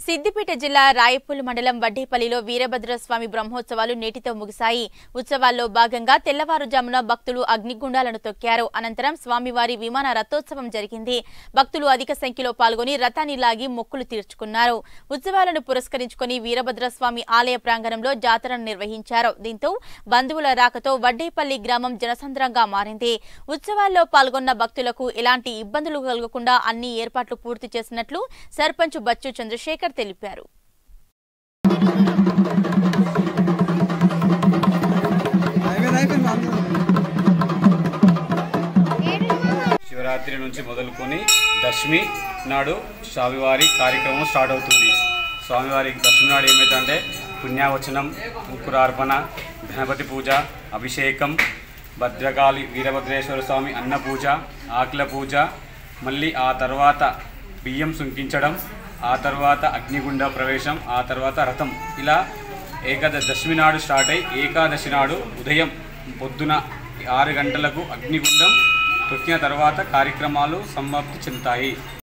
సిద్దిపేట జిల్లా రాయపూల్ మండలం వడ్డేపల్లిలో వీరభద్రస్వామి బ్రహ్మోత్సవాలు నేటితో ముగిశాయి ఉత్సవాల్లో భాగంగా తెల్లవారుజామున భక్తులు అగ్నిగుండాలను తొక్కారు అనంతరం స్వామివారి విమాన రథోత్సవం జరిగింది భక్తులు అధిక సంఖ్యలో పాల్గొని రథాన్ని లాగి మొక్కులు తీర్చుకున్నారు ఉత్సవాలను పురస్కరించుకుని వీరభద్రస్వామి ఆలయ ప్రాంగణంలో జాతరను నిర్వహించారు దీంతో బంధువుల రాకతో వడ్డేపల్లి గ్రామం జనసంద్రంగా మారింది ఉత్సవాల్లో పాల్గొన్న భక్తులకు ఎలాంటి ఇబ్బందులు కలగకుండా అన్ని ఏర్పాట్లు పూర్తి చేసినట్లు సర్పంచ్ బచ్చు చంద్రశేఖర్ తెలిపారు అయిపోయింది అయిపోయింది అందరూ శివరాత్రి నుంచి మొదలుకొని దశమి నాడు స్వామివారి కార్యక్రమం స్టార్ట్ అవుతుంది స్వామివారి దశమి నాడు ఏమైందంటే పుణ్యావచనం ముక్కురార్పణ గణపతి పూజ అభిషేకం భద్రకాళి వీరభద్రేశ్వర స్వామి అన్న పూజ ఆకుల పూజ మళ్ళీ ఆ తర్వాత బియ్యం సుంకించడం ఆ తర్వాత అగ్నిగుండ ప్రవేశం ఆ తర్వాత రథం ఇలా ఏకాదశి దశమి నాడు స్టార్ట్ అయ్యి ఏకాదశి నాడు ఉదయం పొద్దున ఆరు గంటలకు అగ్నిగుండం తొక్కిన తర్వాత కార్యక్రమాలు సమాప్తి చెందుతాయి